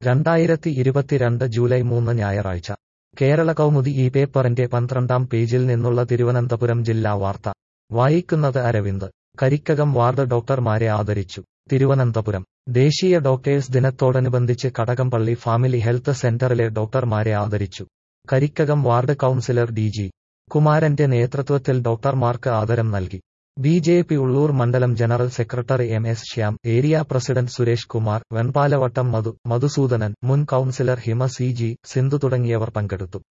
രണ്ടായിരത്തി ഇരുപത്തിരണ്ട് ജൂലൈ മൂന്ന് ഞായറാഴ്ച കേരള കൗമുദി ഈ പേപ്പറിന്റെ പന്ത്രണ്ടാം പേജിൽ നിന്നുള്ള തിരുവനന്തപുരം ജില്ലാ വാർത്ത വായിക്കുന്നത് അരവിന്ദ് കരിക്കകം വാർഡ് ഡോക്ടർമാരെ ആദരിച്ചു തിരുവനന്തപുരം ദേശീയ ഡോക്ടേഴ്സ് ദിനത്തോടനുബന്ധിച്ച് കടകംപള്ളി ഫാമിലി ഹെൽത്ത് സെന്ററിലെ ഡോക്ടർമാരെ ആദരിച്ചു Karikkakam ward councillor D G കുമാരന്റെ നേതൃത്വത്തിൽ ഡോക്ടർമാർക്ക് ആദരം നൽകി ബി ജെ പി ഉള്ളൂർ മണ്ഡലം general secretary M S Shyam area president Suresh Kumar Venpalavattom Madhu Madhusoodanan മുൻ councillor Hima C G Sindhu തുടങ്ങിയവർ പങ്കെടുത്തു